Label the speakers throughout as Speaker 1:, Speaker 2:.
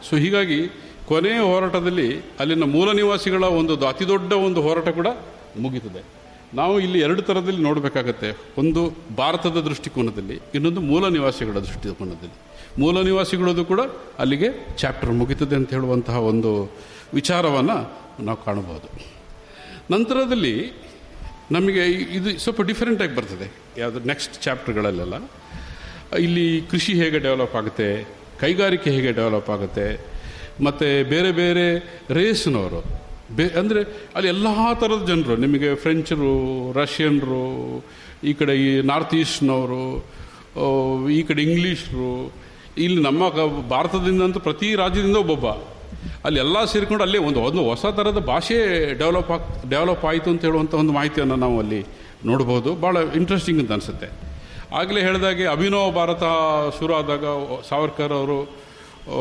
Speaker 1: so ಹೀಗಾಗಿ ಕೊನೆಯ ಹೋರಾಟದಲ್ಲಿ ಅಲ್ಲಿನ ಮೂಲ ನಿವಾಸಿಗಳ ಒಂದು ದ- ಅತಿ ದೊಡ್ಡ ಒಂದು ಹೋರಾಟ ಕೂಡ ಮುಗೀತದೆ ನಾವು ಇಲ್ಲಿ ಎರಡು ಥರದಲ್ಲಿ ನೋಡಬೇಕಾಗತ್ತೆ ಒಂದು ಭಾರತದ ದೃಷ್ಟಿಕೋನದಲ್ಲಿ ಇನ್ನೊಂದು ಮೂಲ ನಿವಾಸಿಗಳ ದೃಷ್ಟಿಕೋನದಲ್ಲಿ ಮೂಲ ನಿವಾಸಿಗಳದು ಕೂಡ ಅಲ್ಲಿಗೆ ಚಾಪ್ಟರ್ ಮುಗೀತದೆ ಅಂತ ಹೇಳುವಂತಹ ಒಂದು ವಿಚಾರವನ್ನು ನಾವು ಕಾಣಬಹುದು ನಂತರದಲ್ಲಿ ನಮಗೆ ಇ- ಇದು ಸ್ವಲ್ಪ ಡಿಫರೆಂಟಾಗಿ ಬರ್ತದೆ ಯಾವುದು ನೆಕ್ಸ್ಟ್ ಚಾಪ್ಟರ್ಗಳಲ್ಲೆಲ್ಲ ಇಲ್ಲಿ ಕೃಷಿ ಹೇಗೆ ಡೆವಲಪ್ ಆಗುತ್ತೆ ಕೈಗಾರಿಕೆ ಹೇಗೆ ಡೆವಲಪ್ ಆಗುತ್ತೆ ಮತ್ತು ಬೇರೆ ಬೇರೆ ರೇಸ್ನವರು ಬೇ ಅಂದರೆ ಅಲ್ಲಿ ಎಲ್ಲ ಥರದ ಜನರು ನಿಮಗೆ ಫ್ರೆಂಚರು ರಷ್ಯನ್ರು ಈ ಕಡೆ ಈ ನಾರ್ತ್ ಈಸ್ಟ್ನವರು ಆ, ಈ ಕಡೆ ಇಂಗ್ಲೀಷರು ಇಲ್ಲಿ ನಮ್ಮ ಕ- ಭಾರತದಿಂದಂತೂ ಪ್ರತಿ ರಾಜ್ಯದಿಂದ ಒಬ್ಬೊಬ್ಬ ಅಲ್ಲಿ ಎಲ್ಲ ಸೇರಿಕೊಂಡು ಅಲ್ಲೇ ಒಂದು ಒಂದು ಹೊಸ ಥರದ ಭಾಷೆ ಡೆವಲಪ್ ಆಗ್ ಡೆವಲಪ್ ಆಯಿತು ಅಂತ ಹೇಳುವಂಥ ಒಂದು ಮಾಹಿತಿಯನ್ನು ನಾವು ಅಲ್ಲಿ ನೋಡ್ಬೋದು ಭಾಳ ಇಂಟ್ರೆಸ್ಟಿಂಗ್ ಅಂತ ಅನಿಸುತ್ತೆ ಆಗಲೇ ಹೇಳಿದಾಗೆ ಅಭಿನವ ಭಾರತ ಶುರು ಆದಾಗ ಸಾವರ್ಕರ್ ಅವರು ಆ,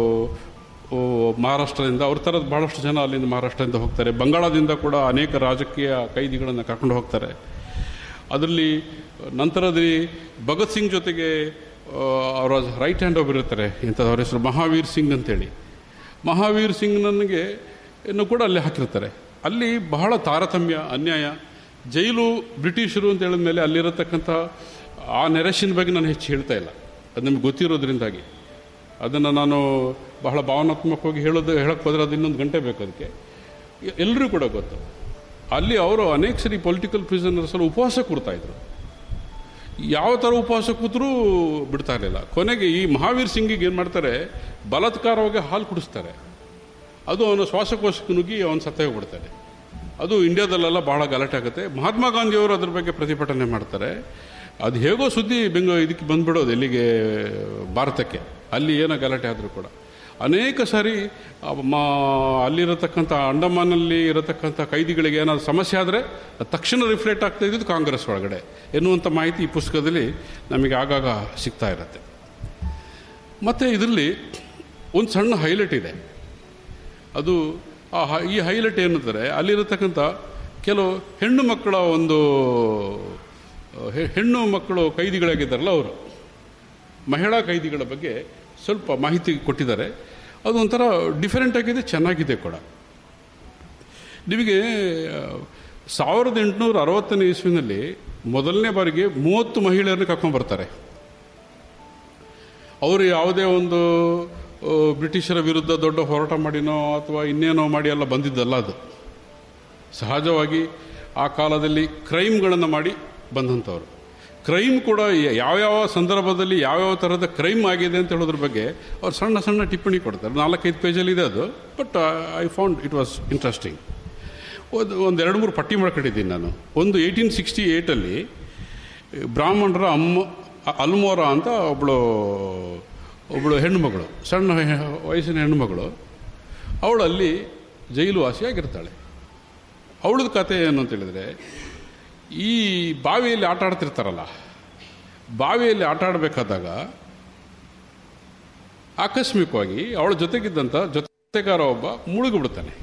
Speaker 1: ಆ, ಮಹಾರಾಷ್ಟ್ರದಿಂದ ಅವ್ರ ಥರದ ಭಾಳಷ್ಟು ಜನ ಅಲ್ಲಿಂದ ಮಹಾರಾಷ್ಟ್ರದಿಂದ ಹೋಗ್ತಾರೆ ಬಂಗಾಳದಿಂದ ಕೂಡ ಅನೇಕ ರಾಜಕೀಯ ಕೈದಿಗಳನ್ನು ಕರ್ಕೊಂಡು ಹೋಗ್ತಾರೆ ಅದರಲ್ಲಿ ನಂತರದಲ್ಲಿ ಭಗತ್ ಸಿಂಗ್ ಜೊತೆಗೆ ಆ, ಅವರ ರೈಟ್ ಹ್ಯಾಂಡ್ ಒಬ್ಬರು ಇರ್ತಾರೆ ಇಂಥದ್ದು ಅವ್ರ ಹೆಸರು ಮಹಾವೀರ್ ಸಿಂಗ್ ಅಂತೇಳಿ ಮಹಾವೀರ್ ಸಿಂಗ್ ನನಗೆ ಇನ್ನು ಕೂಡ ಅಲ್ಲಿ ಹಾಕಿರ್ತಾರೆ ಅಲ್ಲಿ ಬಹಳ ತಾರತಮ್ಯ ಅನ್ಯಾಯ ಜೈಲು ಬ್ರಿಟಿಷರು ಅಂತ ಹೇಳಿದ ಮೇಲೆ ಅಲ್ಲಿರತಕ್ಕಂಥ ಆ ನೆರೆಷನ್ ಬಗ್ಗೆ ನಾನು ಹೆಚ್ಚು ಹೇಳ್ತಾ ಇಲ್ಲ ಅದು ನಮ್ಗೆ ಗೊತ್ತಿರೋದ್ರಿಂದಾಗಿ ಅದನ್ನು ನಾನು ಬಹಳ ಭಾವನಾತ್ಮಕವಾಗಿ ಹೇಳೋದು ಹೇಳಕ್ಕೆ ಹೋದ್ರೆ ಅದು ಇನ್ನೊಂದು ಗಂಟೆ ಬೇಕು ಅದಕ್ಕೆ ಎಲ್ಲರೂ ಕೂಡ ಗೊತ್ತು ಅಲ್ಲಿ ಅವರು ಅನೇಕ ಸರಿ ಪೊಲಿಟಿಕಲ್ ಪ್ರಿಸನರ್ಸ್ ಅಲ್ಲಿ ಉಪವಾಸ ಕೂರ್ತಾ ಇದ್ರು ಯಾವ ಥರ ಉಪವಾಸ ಕೂತರೂ ಬಿಡ್ತಾ ಇರಲಿಲ್ಲ ಕೊನೆಗೆ ಈ ಮಹಾವೀರ್ ಸಿಂಗಿಗೆ ಏನು ಮಾಡ್ತಾರೆ ಬಲಾತ್ಕಾರವಾಗಿ ಹಾಲು ಕುಡಿಸ್ತಾರೆ ಅದು ಅವನ ಶ್ವಾಸಕೋಶಕ್ಕೆ ನುಗ್ಗಿ ಅವನು ಸತ್ತೇ ಹೋಗ್ಬಿಡ್ತಾನೆ ಅದು ಇಂಡಿಯಾದಲ್ಲೆಲ್ಲ ಬಹಳ ಗಲಾಟೆ ಆಗುತ್ತೆ ಮಹಾತ್ಮ ಗಾಂಧಿಯವರು ಅದ್ರ ಬಗ್ಗೆ ಪ್ರತಿಭಟನೆ ಮಾಡ್ತಾರೆ ಅದು ಹೇಗೋ ಸುದ್ದಿ ಬೆಂಗ ಇದಕ್ಕೆ ಬಂದ್ಬಿಡೋದು ಎಲ್ಲಿಗೆ ಭಾರತಕ್ಕೆ ಅಲ್ಲಿ ಏನೋ ಗಲಾಟೆ ಆದರೂ ಕೂಡ ಅನೇಕ ಸಾರಿ ಆ ಮ ಅಲ್ಲಿರತಕ್ಕಂಥ ಅಂಡಮಾನಲ್ಲಿ ಇರತಕ್ಕಂಥ ಕೈದಿಗಳಿಗೆ ಏನಾದರೂ ಸಮಸ್ಯೆ ಆದರೆ ತಕ್ಷಣ ರಿಫ್ಲೆಕ್ಟ್ ಆಗ್ತಾ ಇದ್ದಿದ್ದು ಕಾಂಗ್ರೆಸ್ ಒಳಗಡೆ ಎನ್ನುವಂಥ ಮಾಹಿತಿ ಈ ಪುಸ್ತಕದಲ್ಲಿ ನಮಗೆ ಆಗಾಗ ಸಿಗ್ತಾ ಇರುತ್ತೆ ಮತ್ತು ಇದರಲ್ಲಿ ಒಂದು ಸಣ್ಣ ಹೈಲೈಟ್ ಇದೆ ಅದು ಆ ಹ- ಈ ಹೈಲೈಟ್ ಏನಂದರೆ ಅಲ್ಲಿರತಕ್ಕಂಥ ಕೆಲವು ಹೆಣ್ಣು ಮಕ್ಕಳ ಒಂದು ಆ, ಹೆ- ಹೆಣ್ಣು ಮಕ್ಕಳು ಕೈದಿಗಳಾಗಿದ್ದಾರಲ್ಲ ಅವರು ಮಹಿಳಾ ಕೈದಿಗಳ ಬಗ್ಗೆ ಸ್ವಲ್ಪ ಮಾಹಿತಿ ಕೊಟ್ಟಿದ್ದಾರೆ ಅದು ಒಂಥರ ಡಿಫರೆಂಟ್ ಆಗಿದೆ ಚೆನ್ನಾಗಿದೆ ಕೂಡ ನಿಮಗೆ ಆ, ಸಾವಿರದ ಎಂಟುನೂರ ಅರವತ್ತನೇ ಇಸ್ವಿನಲ್ಲಿ ಮೊದಲನೇ ಬಾರಿಗೆ ಮೂವತ್ತು ಮಹಿಳೆಯರನ್ನು ಕರ್ಕೊಂಡು ಬರ್ತಾರೆ ಅವರು ಯಾವುದೇ ಒಂದು ಆ, ಬ್ರಿಟಿಷರ ವಿರುದ್ಧ ದೊಡ್ಡ ಹೋರಾಟ ಮಾಡಿನೋ ಅಥವಾ ಇನ್ನೇನೋ ಮಾಡಿ ಎಲ್ಲ ಬಂದಿದ್ದಲ್ಲ ಅದು ಸಹಜವಾಗಿ ಆ ಕಾಲದಲ್ಲಿ ಕ್ರೈಮ್ಗಳನ್ನು ಮಾಡಿ ಬಂದಂಥವ್ರು ಕ್ರೈಮ್ ಕೂಡ ಯ- ಯಾವ್ಯಾವ ಸಂದರ್ಭದಲ್ಲಿ ಯಾವ್ಯಾವ ಥರದ ಕ್ರೈಮ್ ಆಗಿದೆ ಅಂತ ಹೇಳೋದ್ರ ಬಗ್ಗೆ ಅವ್ರು ಸಣ್ಣ ಸಣ್ಣ ಟಿಪ್ಪಣಿ ಕೊಡ್ತಾರೆ ನಾಲ್ಕೈದು ಪೇಜಲ್ಲಿ ಇದೆ ಅದು but I found it was interesting ಒಂದು ಒಂದು ಎರಡು ಮೂರು ಪಟ್ಟಿ ಮಾಡ್ಕೊಂಡಿದ್ದೀನಿ ನಾನು ಒಂದು ಏಯ್ಟೀನ್ ಸಿಕ್ಸ್ಟಿ ಏಯ್ಟಲ್ಲಿ ಬ್ರಾಹ್ಮಣರ ಅಮ್ಮ ಅ- ಅಲ್ಮೋರ ಅಂತ ಒಬ್ಬಳು ಒಬ್ಬಳು ಹೆಣ್ಣುಮಗಳು ಸಣ್ಣ ಹೆ- ವಯಸ್ಸಿನ ಹೆಣ್ಣುಮಗಳು ಅವಳು ಅಲ್ಲಿ ಜೈಲು ವಾಸಿಯಾಗಿರ್ತಾಳೆ ಅವಳದ ಕತೆ ಏನು ಅಂತ ಹೇಳಿದ್ರೆ ಈ ಬಾವಿಯಲ್ಲಿ ಆಟ ಆಡ್ತಿರ್ತಾರಲ್ಲ ಬಾವಿಯಲ್ಲಿ ಆಟ ಆಡಬೇಕಾದಾಗ ಆಕಸ್ಮಿಕವಾಗಿ ಅವಳ ಜೊತೆಗಿದ್ದಂಥ ಜೊತೆಗಾರ ಒಬ್ಬ ಮುಳುಗಿಬಿಡ್ತಾನೆ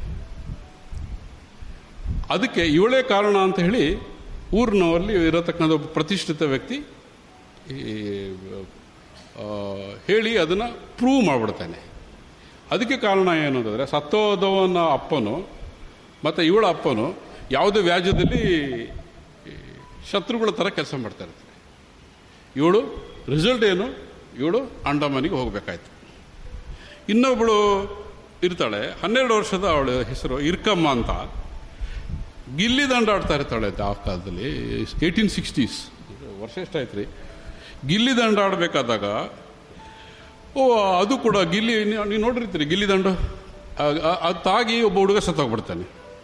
Speaker 1: ಅದಕ್ಕೆ ಇವಳೇ ಕಾರಣ ಅಂತ ಹೇಳಿ ಊರಿನವರಲ್ಲಿ ಇರತಕ್ಕಂಥ ಒಬ್ಬ ಪ್ರತಿಷ್ಠಿತ ವ್ಯಕ್ತಿ ಈ, ಆ, ಹೇಳಿ ಅದನ್ನು ಪ್ರೂವ್ ಮಾಡಿಬಿಡ್ತಾನೆ ಅದಕ್ಕೆ ಕಾರಣ ಏನು ಅಂತಂದರೆ ಸತ್ತೋದವನ ಅಪ್ಪನು ಮತ್ತು ಇವಳ ಅಪ್ಪನು ಯಾವುದೇ ವ್ಯಾಜ್ಯದಲ್ಲಿ ಈ, ಶತ್ರುಗಳ ಥರ ಕೆಲಸ ಮಾಡ್ತಾ ಇರ್ತಾರೆ ಇವಳು ರಿಸಲ್ಟ್ ಏನು ಇವಳು ಅಂಡಮಾನಿಗೆ ಹೋಗಬೇಕಾಯ್ತು ಇನ್ನೊಬ್ಬಳು ಇರ್ತಾಳೆ ಹನ್ನೆರಡು ವರ್ಷದ ಅವಳ ಹೆಸರು ಇರ್ಕಮ್ಮ ಅಂತ ಗಿಲ್ಲಿ ದಂಡ ಆಡ್ತಾ ಇರ್ತಾಳೆ ಆ ಕಾಲದಲ್ಲಿ ಏಯ್ಟೀನ್ ಸಿಕ್ಸ್ಟೀಸ್ ವರ್ಷ ಎಷ್ಟಾಯ್ತು ರೀ ಗಿಲ್ಲಿ ದಂಡ ಆಡಬೇಕಾದಾಗ ಓ ಅದು ಕೂಡ ಗಿಲ್ಲಿ ನೀವು ನೀವು ನೋಡಿರ್ತೀರಿ ಗಿಲ್ಲಿ ದಂಡು ಆ- ಆ- ಅದು ತಾಗಿ ಒಬ್ಬ ಹುಡುಗ ಸತ್ತೋಗ್ಬಿಡ್ತಾನೆ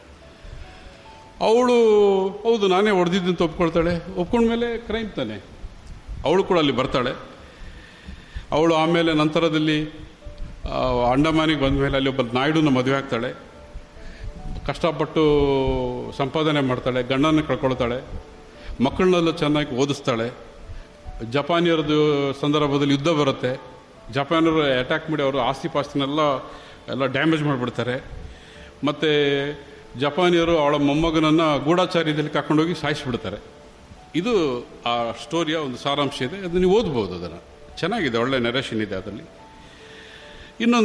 Speaker 1: ಅವಳು ಹೌದು ನಾನೇ ಹೊಡೆದಿದ್ದಂತ ಒಪ್ಕೊಳ್ತಾಳೆ ಒಪ್ಕೊಂಡ್ಮೇಲೆ ಕ್ರೈಮ್ ತಾನೆ ಅವಳು ಕೂಡ ಅಲ್ಲಿ ಬರ್ತಾಳೆ ಅವಳು ಆಮೇಲೆ ನಂತರದಲ್ಲಿ ಆ, ಅಂಡಮಾನಿಗೆ ಬಂದ ಮೇಲೆ ಅಲ್ಲಿ ಒಬ್ಬ ನಾಯ್ಡುನ ಮದುವೆ ಆಗ್ತಾಳೆ ಕಷ್ಟಪಟ್ಟು ಸಂಪಾದನೆ ಮಾಡ್ತಾಳೆ ಗಂಡನ ಕಳ್ಕೊಳ್ತಾಳೆ ಮಕ್ಕಳನ್ನೆಲ್ಲ ಚೆನ್ನಾಗಿ ಓದಿಸ್ತಾಳೆ ಜಪಾನಿಯರದು ಸಂದರ್ಭದಲ್ಲಿ ಯುದ್ಧ ಬರುತ್ತೆ ಜಪಾನರು ಅಟ್ಯಾಕ್ ಮಾಡಿ ಅವರು ಆಸ್ತಿ ಪಾಸ್ತಿನೆಲ್ಲ ಎಲ್ಲ ಡ್ಯಾಮೇಜ್ ಮಾಡಿಬಿಡ್ತಾರೆ ಮತ್ತು ಜಪಾನಿಯರು ಅವಳ ಮೊಮ್ಮಗನನ್ನು ಗೂಢಾಚಾರ್ಯದಲ್ಲಿ ಕರ್ಕೊಂಡೋಗಿ ಸಾಯಿಸಿಬಿಡ್ತಾರೆ ಇದು ಆ ಸ್ಟೋರಿಯ ಒಂದು ಸಾರಾಂಶ ಇದೆ ಅದನ್ನು ನೀವು ಓದ್ಬೋದು ಅದನ್ನು ಚೆನ್ನಾಗಿದೆ ಒಳ್ಳೆ ನೆರೇಷನ್ ಇದೆ ಅದರಲ್ಲಿ ಇನ್ನೊಂದು